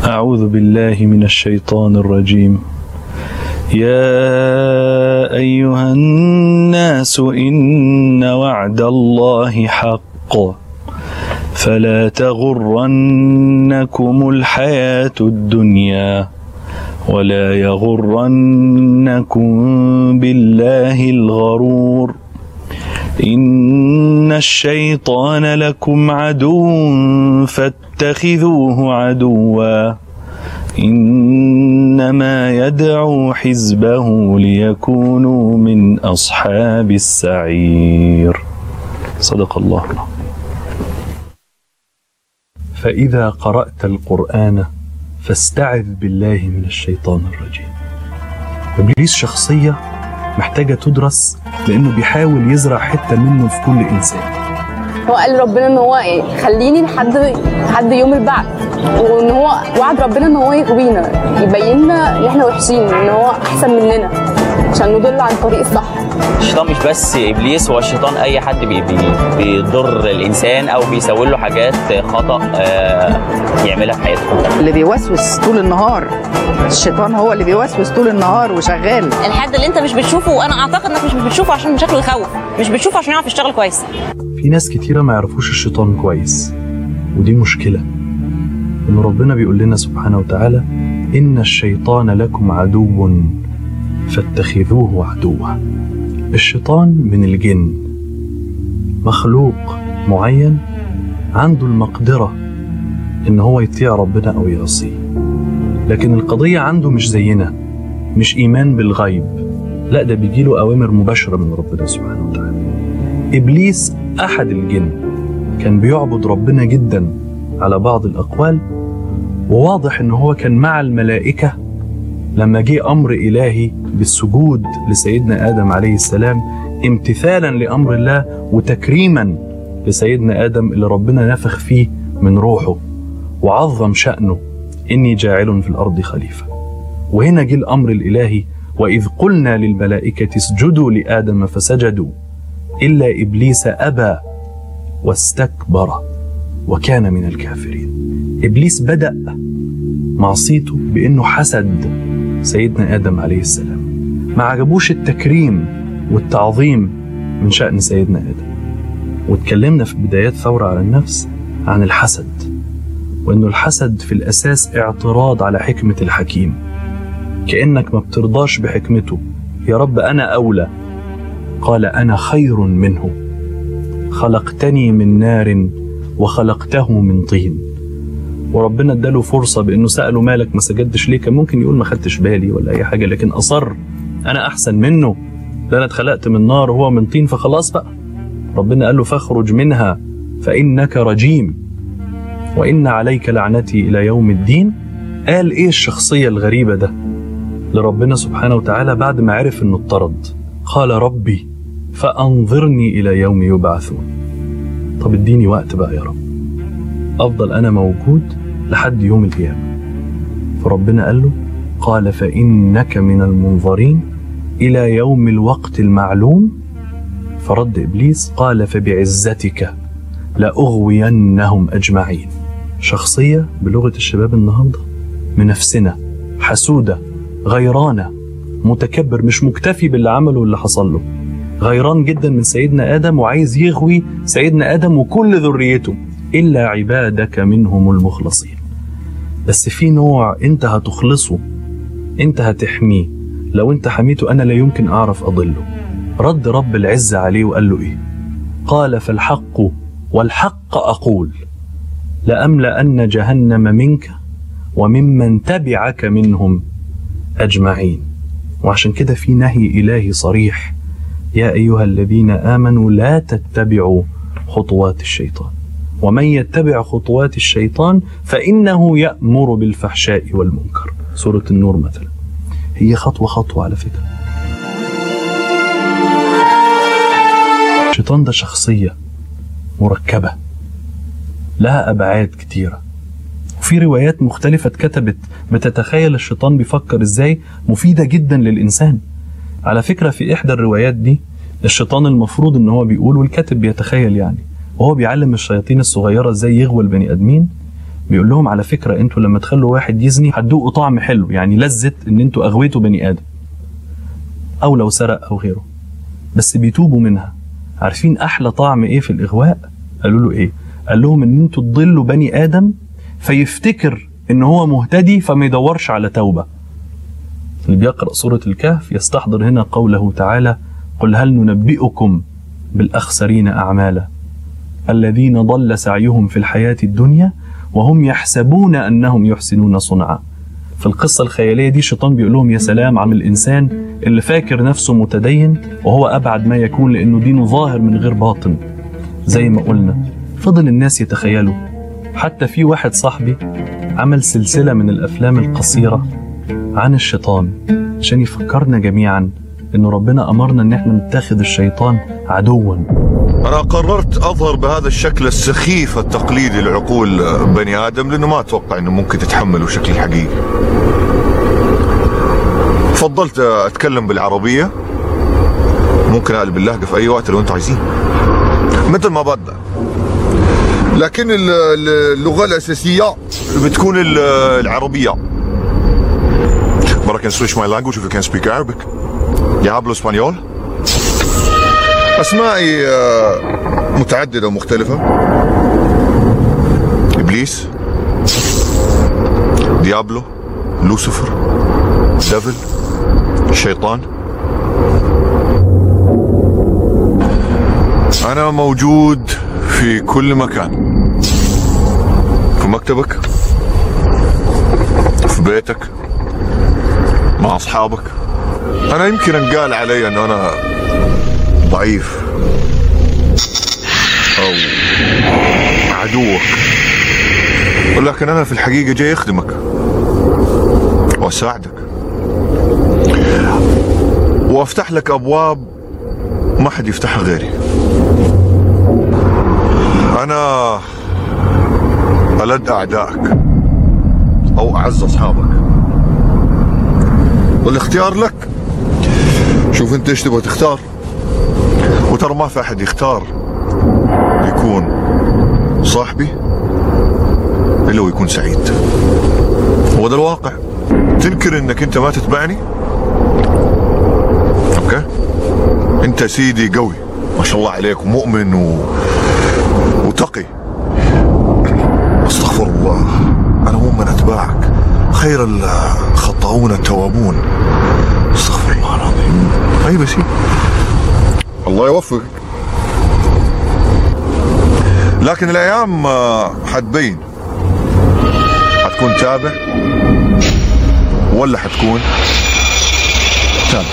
أعوذ بالله من الشيطان الرجيم يا أيها الناس إن وعد الله حق فلا تغرنكم الحياة الدنيا ولا يغرنكم بالله الغرور إن الشيطان لكم عدو فاتخذوه عدوا إنما يدعو حزبه ليكونوا من أصحاب السعير صدق الله فإذا قرأت القرآن فاستعذ بالله من الشيطان الرجيم إبليس شخصية محتاجة تدرس لأنه بيحاول يزرع حتة منه في كل إنسان هو قال ربنا ان هو يخليني لحد لحد يوم البعث وان هو وعد ربنا ان هو يغوينا يبين لنا ان احنا وحشين ان هو احسن مننا عشان نضل عن الطريق الصح الشيطان مش بس ابليس هو الشيطان اي حد بي بي بيضر الانسان او بيسوي له حاجات خطا آه، يعملها في حياته اللي بيوسوس طول النهار الشيطان هو اللي بيوسوس طول النهار وشغال الحد اللي انت مش بتشوفه وانا اعتقد انك مش بتشوفه عشان شكله يخوف مش بتشوفه عشان يعرف يشتغل كويس في ناس كتيرة ما يعرفوش الشيطان كويس ودي مشكلة إن ربنا بيقول لنا سبحانه وتعالى إن الشيطان لكم عدو فاتخذوه عدوا الشيطان من الجن مخلوق معين عنده المقدرة إن هو يطيع ربنا أو يعصيه لكن القضية عنده مش زينا مش إيمان بالغيب لا ده بيجيله أوامر مباشرة من ربنا سبحانه وتعالى إبليس أحد الجن كان بيعبد ربنا جدا على بعض الأقوال وواضح إن هو كان مع الملائكة لما جه أمر إلهي بالسجود لسيدنا آدم عليه السلام امتثالا لأمر الله وتكريما لسيدنا آدم اللي ربنا نفخ فيه من روحه وعظم شأنه إني جاعل في الأرض خليفة وهنا جه الأمر الإلهي وإذ قلنا للملائكة اسجدوا لآدم فسجدوا إلا إبليس أبى واستكبر وكان من الكافرين إبليس بدأ معصيته بأنه حسد سيدنا آدم عليه السلام ما عجبوش التكريم والتعظيم من شأن سيدنا آدم واتكلمنا في بدايات ثورة على النفس عن الحسد وأنه الحسد في الأساس اعتراض على حكمة الحكيم كأنك ما بترضاش بحكمته يا رب أنا أولى قال أنا خير منه خلقتني من نار وخلقته من طين وربنا اداله فرصة بأنه سأله مالك ما سجدتش ليه كان ممكن يقول ما خدتش بالي ولا أي حاجة لكن أصر أنا أحسن منه ده أنا اتخلقت من نار وهو من طين فخلاص بقى ربنا قال له فاخرج منها فإنك رجيم وإن عليك لعنتي إلى يوم الدين قال إيه الشخصية الغريبة ده لربنا سبحانه وتعالى بعد ما عرف إنه اطرد قال ربي فأنظرني إلى يوم يبعثون طب اديني وقت بقى يا رب أفضل أنا موجود لحد يوم القيامة فربنا قال له قال فإنك من المنظرين إلى يوم الوقت المعلوم فرد إبليس قال فبعزتك لأغوينهم أجمعين شخصية بلغة الشباب النهاردة منافسنا حسودة غيرانة متكبر مش مكتفي باللي عمله واللي حصل له غيران جدا من سيدنا آدم وعايز يغوي سيدنا آدم وكل ذريته إلا عبادك منهم المخلصين بس في نوع أنت هتخلصه أنت هتحميه لو أنت حميته أنا لا يمكن أعرف أضله رد رب العزة عليه وقال له إيه قال فالحق والحق أقول لأملأن جهنم منك وممن تبعك منهم أجمعين وعشان كده في نهي إلهي صريح يا أيها الذين آمنوا لا تتبعوا خطوات الشيطان ومن يتبع خطوات الشيطان فإنه يأمر بالفحشاء والمنكر سورة النور مثلا هي خطوة خطوة على فكرة الشيطان ده شخصية مركبة لها أبعاد كتيرة وفي روايات مختلفة اتكتبت بتتخيل الشيطان بيفكر ازاي مفيدة جدا للإنسان على فكرة في إحدى الروايات دي الشيطان المفروض إن هو بيقول والكاتب بيتخيل يعني وهو بيعلم الشياطين الصغيرة ازاي يغوى البني آدمين بيقول لهم على فكرة انتوا لما تخلوا واحد يزني هتدوقوا طعم حلو يعني لذة ان انتوا اغويتوا بني ادم او لو سرق او غيره بس بيتوبوا منها عارفين احلى طعم ايه في الاغواء قالوا له ايه قال لهم ان انتوا تضلوا بني ادم فيفتكر ان هو مهتدي فما يدورش على توبه اللي بيقرا سوره الكهف يستحضر هنا قوله تعالى قل هل ننبئكم بالاخسرين اعمالا الذين ضل سعيهم في الحياه الدنيا وهم يحسبون انهم يحسنون صنعا في القصة الخيالية دي شيطان بيقول لهم يا سلام عن الإنسان اللي فاكر نفسه متدين وهو أبعد ما يكون لأنه دينه ظاهر من غير باطن زي ما قلنا فضل الناس يتخيلوا حتى في واحد صاحبي عمل سلسلة من الأفلام القصيرة عن الشيطان عشان يفكرنا جميعا إن ربنا أمرنا إن احنا نتخذ الشيطان عدوا أنا قررت أظهر بهذا الشكل السخيف التقليدي لعقول بني آدم لأنه ما أتوقع أنه ممكن تتحمله شكل الحقيقي فضلت أتكلم بالعربية ممكن أقلب اللهجة في أي وقت لو أنتم عايزين مثل ما بدأ لكن ال- ال- اللغة الأساسية بتكون ال- العربية But I can switch my language if you can speak Arabic. Ya hablo español? أسمائي آه، متعددة ومختلفة إبليس ديابلو لوسيفر ديفل الشيطان أنا موجود في كل مكان في مكتبك في بيتك مع أصحابك أنا يمكن انقال علي أنه أنا ضعيف أو عدوك ولكن أنا في الحقيقة جاي أخدمك وأساعدك وأفتح لك أبواب ما حد يفتحها غيري أنا ألد أعدائك أو أعز أصحابك والاختيار لك شوف أنت إيش تبغى تختار وترى ما في احد يختار يكون صاحبي الا ويكون سعيد هو ده الواقع تنكر انك انت ما تتبعني اوكي انت سيدي قوي ما شاء الله عليك ومؤمن و... وتقي استغفر الله انا مو من اتباعك خير الخطاؤون التوابون استغفر الله العظيم اي بس هي. الله يوفقك لكن الايام آه، حتبين حتكون تابع ولا حتكون تابع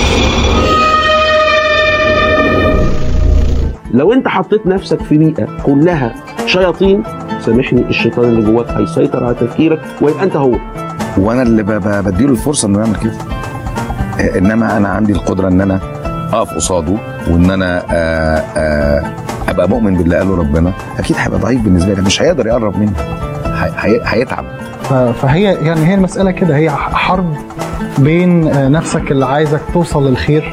لو انت حطيت نفسك في بيئه كلها شياطين سامحني الشيطان اللي جواك هيسيطر على تفكيرك ويبقى انت هو وانا اللي ب- ب- بديله الفرصه انه يعمل كده آه، انما انا عندي القدره ان انا اقف قصاده وان انا آه، آه، ابقى مؤمن باللي قاله ربنا اكيد هيبقى ضعيف بالنسبه لي مش هيقدر يقرب مني هي- هي- هيتعب ف- فهي يعني هي المسألة كده هي ح- حرب بين آه، نفسك اللي عايزك توصل للخير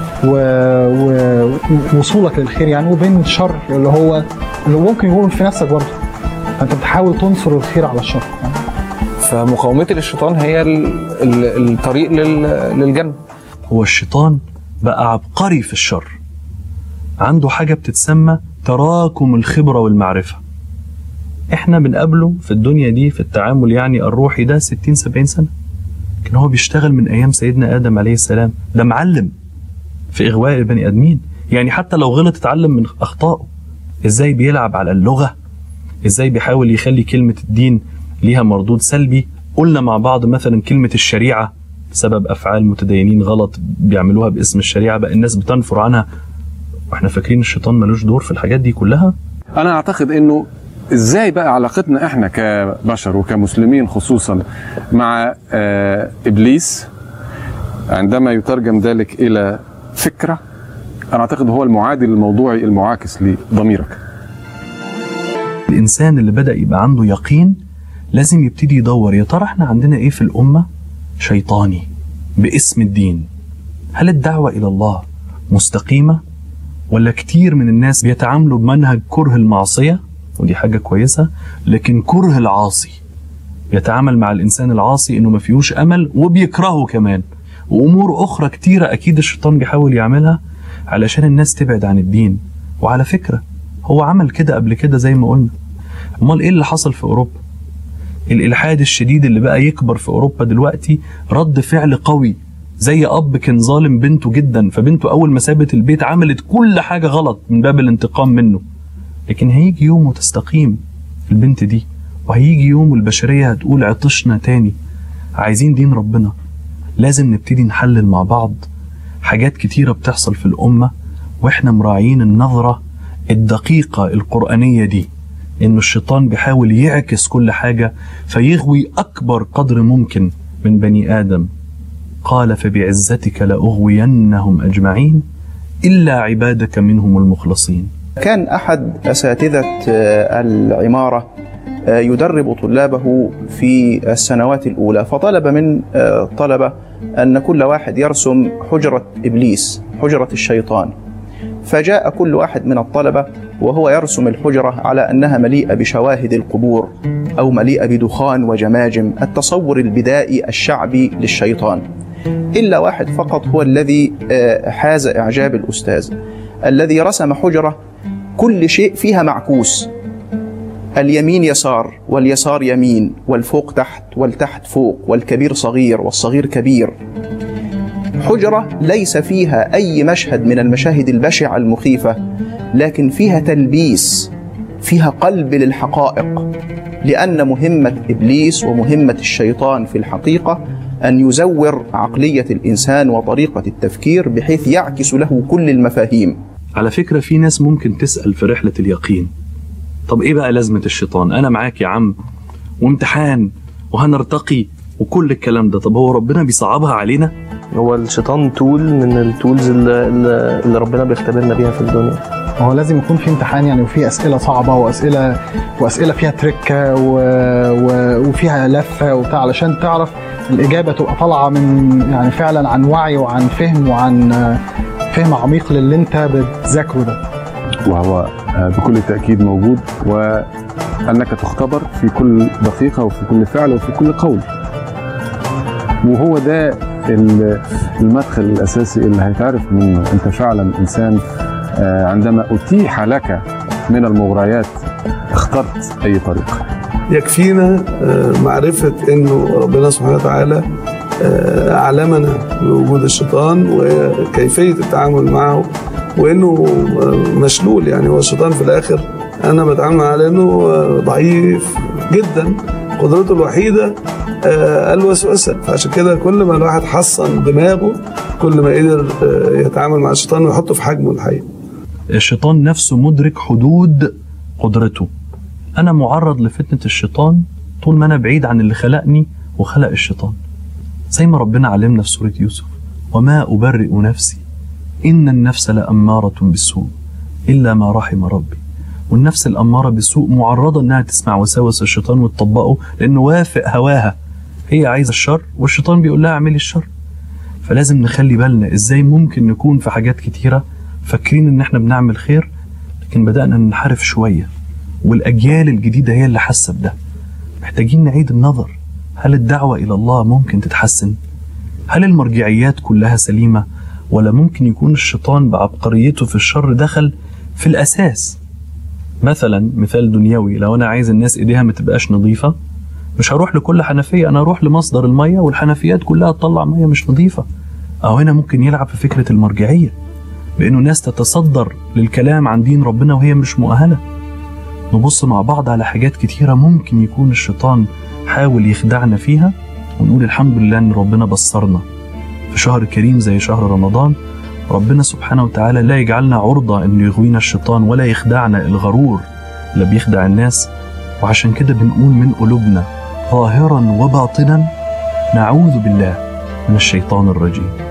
و- ووصولك للخير يعني وبين الشر اللي هو اللي ممكن يكون في نفسك برضه فانت بتحاول تنصر الخير على الشر يعني. فمقاومتي للشيطان هي ال- ال- الطريق لل- للجنه هو الشيطان بقى عبقري في الشر عنده حاجة بتتسمى تراكم الخبرة والمعرفة احنا بنقابله في الدنيا دي في التعامل يعني الروحي ده 60 70 سنة لكن هو بيشتغل من ايام سيدنا ادم عليه السلام ده معلم في اغواء البني ادمين يعني حتى لو غلط اتعلم من اخطائه ازاي بيلعب على اللغة ازاي بيحاول يخلي كلمة الدين ليها مردود سلبي قلنا مع بعض مثلا كلمة الشريعة بسبب افعال متدينين غلط بيعملوها باسم الشريعه بقى الناس بتنفر عنها واحنا فاكرين الشيطان ملوش دور في الحاجات دي كلها انا اعتقد انه ازاي بقى علاقتنا احنا كبشر وكمسلمين خصوصا مع آه، ابليس عندما يترجم ذلك الى فكره انا اعتقد هو المعادل الموضوعي المعاكس لضميرك الانسان اللي بدا يبقى عنده يقين لازم يبتدي يدور يا ترى احنا عندنا ايه في الامه شيطاني باسم الدين هل الدعوه الى الله مستقيمه ولا كتير من الناس بيتعاملوا بمنهج كره المعصيه ودي حاجة كويسة لكن كره العاصي يتعامل مع الإنسان العاصي إنه ما فيهوش أمل وبيكرهه كمان وأمور أخرى كتيرة أكيد الشيطان بيحاول يعملها علشان الناس تبعد عن الدين وعلى فكرة هو عمل كده قبل كده زي ما قلنا امال ايه اللي حصل في اوروبا الالحاد الشديد اللي بقى يكبر في اوروبا دلوقتي رد فعل قوي زي اب كان ظالم بنته جدا فبنته اول ما سابت البيت عملت كل حاجه غلط من باب الانتقام منه لكن هيجي يوم وتستقيم البنت دي وهيجي يوم والبشريه هتقول عطشنا تاني عايزين دين ربنا لازم نبتدي نحلل مع بعض حاجات كتيره بتحصل في الامه واحنا مراعيين النظره الدقيقه القرانيه دي إن الشيطان بيحاول يعكس كل حاجة فيغوي أكبر قدر ممكن من بني آدم قال فبعزتك لأغوينهم أجمعين إلا عبادك منهم المخلصين كان أحد أساتذة العمارة يدرب طلابه في السنوات الأولى فطلب من طلبة أن كل واحد يرسم حجرة إبليس حجرة الشيطان فجاء كل واحد من الطلبة وهو يرسم الحجرة على أنها مليئة بشواهد القبور أو مليئة بدخان وجماجم التصور البدائي الشعبي للشيطان إلا واحد فقط هو الذي حاز إعجاب الأستاذ الذي رسم حجرة كل شيء فيها معكوس اليمين يسار واليسار يمين والفوق تحت والتحت فوق والكبير صغير والصغير كبير حجرة ليس فيها أي مشهد من المشاهد البشعة المخيفة لكن فيها تلبيس فيها قلب للحقائق لأن مهمة إبليس ومهمة الشيطان في الحقيقة أن يزور عقلية الإنسان وطريقة التفكير بحيث يعكس له كل المفاهيم على فكرة في ناس ممكن تسأل في رحلة اليقين طب إيه بقى لازمة الشيطان أنا معاك يا عم وامتحان وهنرتقي وكل الكلام ده طب هو ربنا بيصعبها علينا هو الشيطان تول من التولز اللي, اللي ربنا بيختبرنا بيها في الدنيا هو لازم يكون في امتحان يعني وفي اسئله صعبه واسئله واسئله فيها تركه و... و... وفيها لفه وبتاع علشان تعرف الاجابه تبقى طالعه من يعني فعلا عن وعي وعن فهم وعن فهم عميق للي انت بتذاكره ده وهو بكل تاكيد موجود وانك تختبر في كل دقيقه وفي كل فعل وفي كل قول وهو ده المدخل الاساسي اللي هيتعرف منه انت فعلا انسان عندما اتيح لك من المغريات اخترت اي طريق يكفينا معرفه انه ربنا سبحانه وتعالى علمنا بوجود الشيطان وكيفيه التعامل معه وانه مشلول يعني هو الشيطان في الاخر انا بتعامل معاه لانه ضعيف جدا قدرته الوحيده الوسوسه فعشان كده كل ما الواحد حصن دماغه كل ما قدر يتعامل مع الشيطان ويحطه في حجمه الحقيقي الشيطان نفسه مدرك حدود قدرته انا معرض لفتنه الشيطان طول ما انا بعيد عن اللي خلقني وخلق الشيطان زي ما ربنا علمنا في سوره يوسف وما ابرئ نفسي ان النفس لاماره بالسوء الا ما رحم ربي والنفس الاماره بالسوء معرضه انها تسمع وساوس الشيطان وتطبقه لانه وافق هواها هي عايزه الشر والشيطان بيقول لها اعملي الشر فلازم نخلي بالنا ازاي ممكن نكون في حاجات كتيره فاكرين ان احنا بنعمل خير لكن بدانا ننحرف شويه والاجيال الجديده هي اللي حاسه بده محتاجين نعيد النظر هل الدعوه الى الله ممكن تتحسن هل المرجعيات كلها سليمه ولا ممكن يكون الشيطان بعبقريته في الشر دخل في الاساس مثلا مثال دنيوي لو انا عايز الناس ايديها ما تبقاش نظيفه مش هروح لكل حنفيه انا اروح لمصدر الميه والحنفيات كلها تطلع ميه مش نظيفه او هنا ممكن يلعب في فكره المرجعيه بانه ناس تتصدر للكلام عن دين ربنا وهي مش مؤهله نبص مع بعض على حاجات كتيره ممكن يكون الشيطان حاول يخدعنا فيها ونقول الحمد لله ان ربنا بصرنا في شهر كريم زي شهر رمضان ربنا سبحانه وتعالى لا يجعلنا عرضة انه يغوينا الشيطان ولا يخدعنا الغرور اللي بيخدع الناس وعشان كده بنقول من قلوبنا ظاهرا وباطنا نعوذ بالله من الشيطان الرجيم